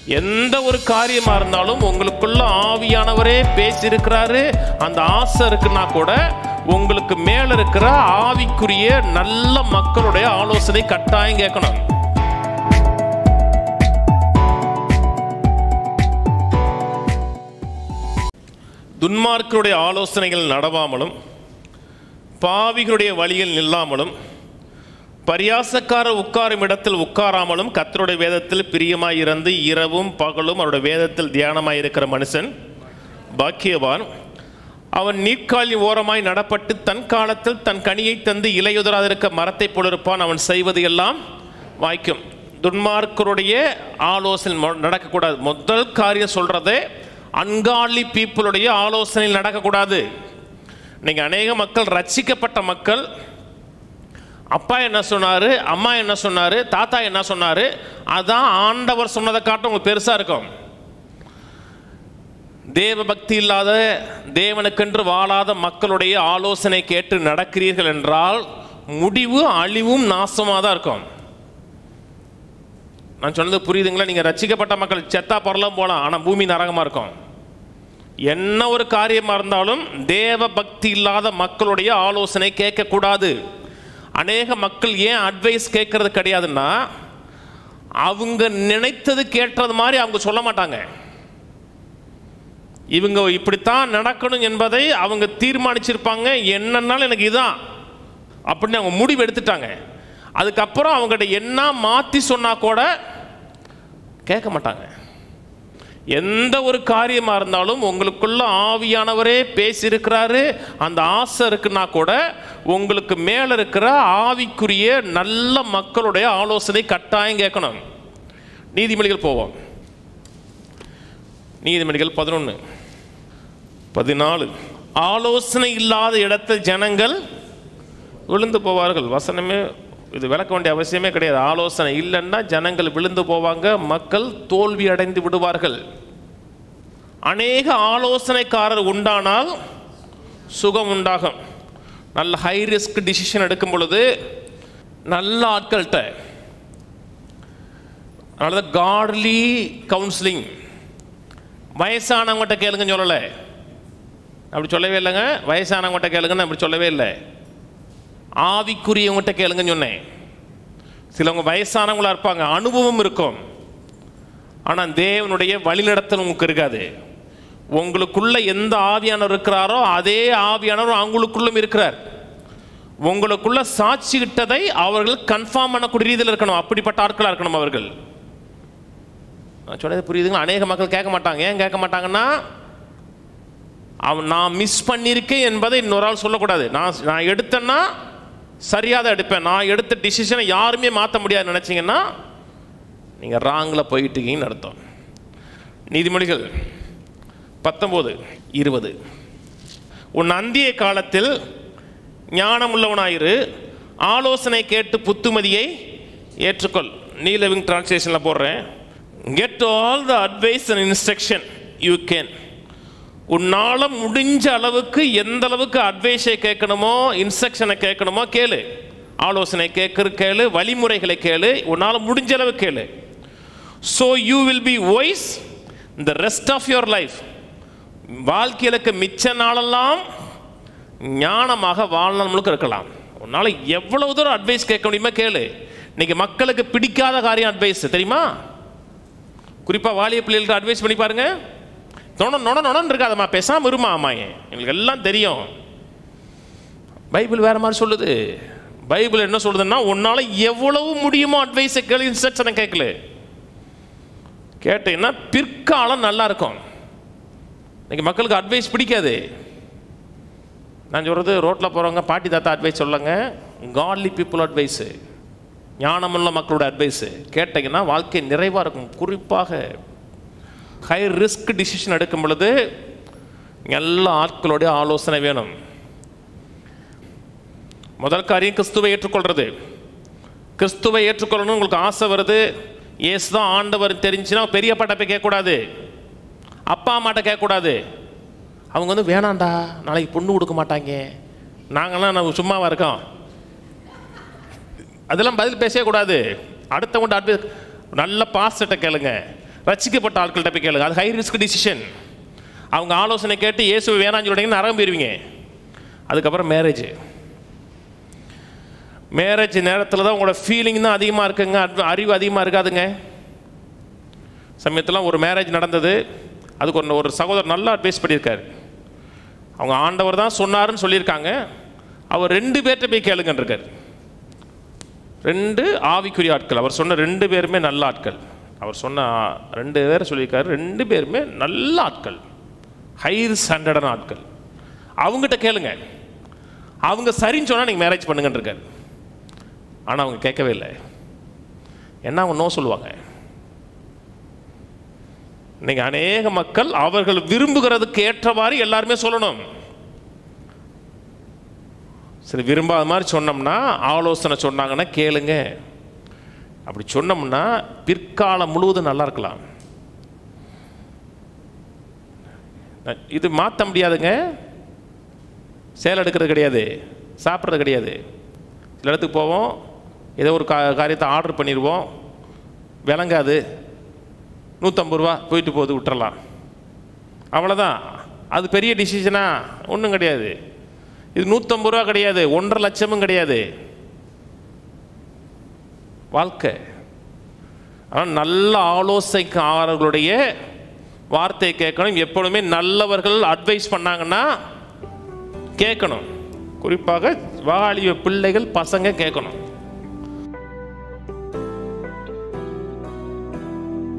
எந்த ஒரு காரியமா இருந்தாலும் உங்களுக்குள்ள ஆவியானவரே பேசியிருக்கிறாரு அந்த ஆசை இருக்குன்னா கூட உங்களுக்கு மேல இருக்கிற ஆவிக்குரிய நல்ல மக்களுடைய ஆலோசனை கட்டாயம் கேட்கணும் துன்மார்க்கருடைய ஆலோசனைகள் நடவாமலும் பாவிகளுடைய வழியில் நில்லாமலும் பரியாசக்காரர் உட்காரும் இடத்தில் உட்காராமலும் கர்த்தருடைய வேதத்தில் பிரியமாய் இருந்து இரவும் பகலும் அவருடைய வேதத்தில் தியானமாய் இருக்கிற மனுஷன் பாக்கியவான் அவன் நீர்க்காலி ஓரமாய் நடப்பட்டு தன் காலத்தில் தன் கனியை தந்து இலையுதராதிருக்க மரத்தைப் போலிருப்பான் அவன் செய்வது எல்லாம் வாய்க்கும் துன்மார்க்கருடைய ஆலோசனை மொ- நடக்கக்கூடாது முதல் காரியம் சொல்றதே அன்காலி பீப்புளுடைய ஆலோசனையில் நடக்கக்கூடாது நீங்க அநேக மக்கள் ரட்சிக்கப்பட்ட மக்கள் அப்பா என்ன சொன்னாரு அம்மா என்ன சொன்னாரு தாத்தா என்ன சொன்னாரு அதான் ஆண்டவர் சொன்னதை காட்டும் உங்களுக்கு பெருசா இருக்கும் தேவ பக்தி இல்லாத தேவனுக்கென்று வாழாத மக்களுடைய ஆலோசனை கேட்டு நடக்கிறீர்கள் என்றால் முடிவு அழிவும் நாசமாக தான் இருக்கும் நான் சொன்னது புரியுதுங்களா நீங்கள் ரட்சிக்கப்பட்ட மக்கள் செத்தா பரலாம் போகலாம் ஆனால் பூமி நரகமாக இருக்கும் என்ன ஒரு காரியமாக இருந்தாலும் தேவ பக்தி இல்லாத மக்களுடைய ஆலோசனை கேட்கக்கூடாது அநேக மக்கள் ஏன் அட்வைஸ் கேட்கறது கிடையாதுன்னா அவங்க நினைத்தது கேட்டது மாதிரி அவங்க சொல்ல மாட்டாங்க இவங்க இப்படித்தான் நடக்கணும் என்பதை அவங்க தீர்மானிச்சிருப்பாங்க என்னன்னாலும் எனக்கு இதான் அப்படின்னு அவங்க முடிவு எடுத்துட்டாங்க அதுக்கப்புறம் அவங்ககிட்ட என்ன மாற்றி சொன்னா கூட கேட்க மாட்டாங்க எந்த ஒரு காரியமாக இருந்தாலும் உங்களுக்குள்ள ஆவியானவரே பேசியிருக்கிறாரு அந்த ஆசை இருக்குன்னா கூட உங்களுக்கு மேலே இருக்கிற ஆவிக்குரிய நல்ல மக்களுடைய ஆலோசனை கட்டாயம் கேட்கணும் நீதிமொழிகள் போவோம் நீதிமொழிகள் பதினொன்று பதினாலு ஆலோசனை இல்லாத இடத்தில் ஜனங்கள் விழுந்து போவார்கள் வசனமே இது விளக்க வேண்டிய அவசியமே கிடையாது ஆலோசனை இல்லைன்னா ஜனங்கள் விழுந்து போவாங்க மக்கள் தோல்வி அடைந்து விடுவார்கள் அநேக ஆலோசனைக்காரர் உண்டானால் சுகம் உண்டாகும் நல்ல ஹை ரிஸ்க் டிசிஷன் எடுக்கும் பொழுது நல்ல ஆட்கள்கிட்ட அதனால காட்லி கவுன்சிலிங் வயசானவங்ககிட்ட கேளுங்கன்னு சொல்லலை அப்படி சொல்லவே இல்லைங்க வயசானவங்ககிட்ட கேளுங்கன்னு அப்படி சொல்லவே இல்லை ஆவிக்குரியவங்ககிட்ட கேளுங்கன்னு சொன்னேன் சிலவங்க வயசானவங்களா இருப்பாங்க அனுபவம் இருக்கும் ஆனால் தேவனுடைய வழிநடத்தல் உங்களுக்கு இருக்காது உங்களுக்குள்ள எந்த ஆவியானவர் இருக்கிறாரோ அதே ஆவியானவர் அவங்களுக்குள்ளும் இருக்கிறார் உங்களுக்குள்ள சாட்சியிட்டதை அவர்கள் கன்ஃபார்ம் பண்ணக்கூடிய ரீதியில் இருக்கணும் அப்படிப்பட்ட ஆட்களாக இருக்கணும் அவர்கள் நான் சொன்னது புரியுதுங்களா அநேக மக்கள் கேட்க மாட்டாங்க ஏன் கேட்க மாட்டாங்கன்னா அவன் நான் மிஸ் பண்ணியிருக்கேன் என்பதை இன்னொரு ஆள் சொல்லக்கூடாது நான் நான் எடுத்தேன்னா சரியாக தான் எடுப்பேன் நான் எடுத்த டிசிஷனை யாருமே மாற்ற முடியாது நினச்சிங்கன்னா நீங்கள் ராங்கில் போயிட்டு இருக்கீங்கன்னு அர்த்தம் நீதிமொழிகள் பத்தொம்போது இருபது உன் அந்திய காலத்தில் ஞானமுள்ளவனாயிரு ஆலோசனை கேட்டு புத்துமதியை ஏற்றுக்கொள் நீ லிவிங் டிரான்ஸ்லேஷனில் போடுறேன் get all the advice and instruction you can உன்னால முடிஞ்ச அளவுக்கு எந்த அளவுக்கு அட்வைஸை கேட்கணுமோ இன்ஸ்ட்ரக்ஷனை கேட்கணுமோ கேளு ஆலோசனை கேட்குற கேளு வழிமுறைகளை கேளு உன்னால் முடிஞ்ச அளவு கேளு so you will be wise the rest of your life வாழ்க்கையிலுக்கு மிச்ச நாளெல்லாம் ஞானமாக வாழ்நாள் முழுக்க இருக்கலாம் உன்னால் எவ்வளவு தூரம் அட்வைஸ் கேட்க முடியுமா கேளு இன்னைக்கு மக்களுக்கு பிடிக்காத காரியம் அட்வைஸ் தெரியுமா குறிப்பாக வாலிய பிள்ளைகளுக்கு அட்வைஸ் பண்ணி பாருங்க நொண நொண நொணன்னு இருக்காதம்மா பேசாமல் இருமா அம்மா எங்களுக்கு எல்லாம் தெரியும் பைபிள் வேற மாதிரி சொல்லுது பைபிள் என்ன சொல்லுதுன்னா உன்னால் எவ்வளவு முடியுமோ அட்வைஸை கேளு இன்ஸ்ட்ரக்ஷனை கேட்கல கேட்டீங்கன்னா பிற்காலம் நல்லா இருக்கும் இன்னைக்கு மக்களுக்கு அட்வைஸ் பிடிக்காது நான் சொல்கிறது ரோட்டில் போகிறவங்க பாட்டி தாத்தா அட்வைஸ் சொல்லுங்க காட்லி பீப்புள் அட்வைஸு ஞானமுள்ள மக்களோட அட்வைஸு கேட்டிங்கன்னா வாழ்க்கை நிறைவாக இருக்கும் குறிப்பாக ஹை ரிஸ்க் டிசிஷன் எடுக்கும் பொழுது எல்லா ஆட்களுடைய ஆலோசனை வேணும் முதல் காரியம் கிறிஸ்துவை ஏற்றுக்கொள்றது கிறிஸ்துவை ஏற்றுக்கொள்ளணும் உங்களுக்கு ஆசை வருது ஏசு தான் ஆண்டவர் தெரிஞ்சுன்னா பெரிய பாட்டை போய் கேட்கக்கூடாது அப்பா அம்மாட்ட கேட்கக்கூடாது அவங்க வந்து வேணாண்டா நாளைக்கு பொண்ணு கொடுக்க மாட்டாங்க நாங்களாம் நம்ம சும்மாவா இருக்கோம் அதெல்லாம் பதில் பேசவே கூடாது அடுத்தவங்க அட்வைஸ் நல்ல பாஸ்டர்கிட்ட கேளுங்க ரட்சிக்கப்பட்ட ஆட்கள்கிட்ட போய் கேளுங்க அது ஹை ரிஸ்க் டிசிஷன் அவங்க ஆலோசனை கேட்டு இயேசுவை வேணாம்னு சொல்லிட்டீங்கன்னா நரகம் போயிருவீங்க அதுக்கப்புறம் மேரேஜ் மேரேஜ் நேரத்தில் தான் உங்களோட ஃபீலிங் தான் அதிகமாக இருக்குங்க அட்- அறிவு அதிகமாக இருக்காதுங்க சமயத்தில் ஒரு மேரேஜ் நடந்தது அதுக்கு ஒரு ஒரு சகோதரர் நல்லா அட்வைஸ் பண்ணியிருக்காரு அவங்க ஆண்டவர் தான் சொன்னாருன்னு சொல்லியிருக்காங்க அவர் ரெண்டு பேர்கிட்ட போய் கேளுங்கன்னு இருக்காரு ரெண்டு ஆவிக்குரிய ஆட்கள் அவர் சொன்ன ரெண்டு பேருமே நல்ல ஆட்கள் அவர் சொன்ன ரெண்டு பேர் சொல்லியிருக்காரு ரெண்டு பேருமே நல்ல ஆட்கள் ஹை ஸ்டாண்டர்டான ஆட்கள் அவங்ககிட்ட கேளுங்க அவங்க சரின்னு சொன்னால் நீங்கள் மேரேஜ் பண்ணுங்கன்னு இருக்காரு ஆனால் அவங்க கேட்கவே இல்லை என்ன அவங்க நோ சொல்லுவாங்க இன்னைக்கு அநேக மக்கள் அவர்கள் விரும்புகிறதுக்கு ஏற்றவாறு எல்லாருமே சொல்லணும் சரி விரும்பாத மாதிரி சொன்னோம்னா ஆலோசனை சொன்னாங்கன்னா கேளுங்க அப்படி சொன்னோம்னா பிற்காலம் முழுவதும் நல்லா இருக்கலாம் இது மாற்ற முடியாதுங்க சேலை எடுக்கிறது கிடையாது சாப்பிட்றது கிடையாது சில இடத்துக்கு போவோம் ஏதோ ஒரு கா காரியத்தை ஆர்டர் பண்ணிடுவோம் விளங்காது நூற்றம்பது ரூபா போயிட்டு போகுது விட்டுறலாம் அவ்வளோதான் அது பெரிய டிசிஷனா ஒன்றும் கிடையாது இது நூற்றம்பது ரூபா கிடையாது ஒன்றரை லட்சமும் கிடையாது வாழ்க்கை ஆனால் நல்ல ஆலோசனைக்காரர்களுடைய வார்த்தை கேட்கணும் எப்பொழுதுமே நல்லவர்கள் அட்வைஸ் பண்ணாங்கன்னா கேட்கணும் குறிப்பாக வாலிப பிள்ளைகள் பசங்க கேட்கணும்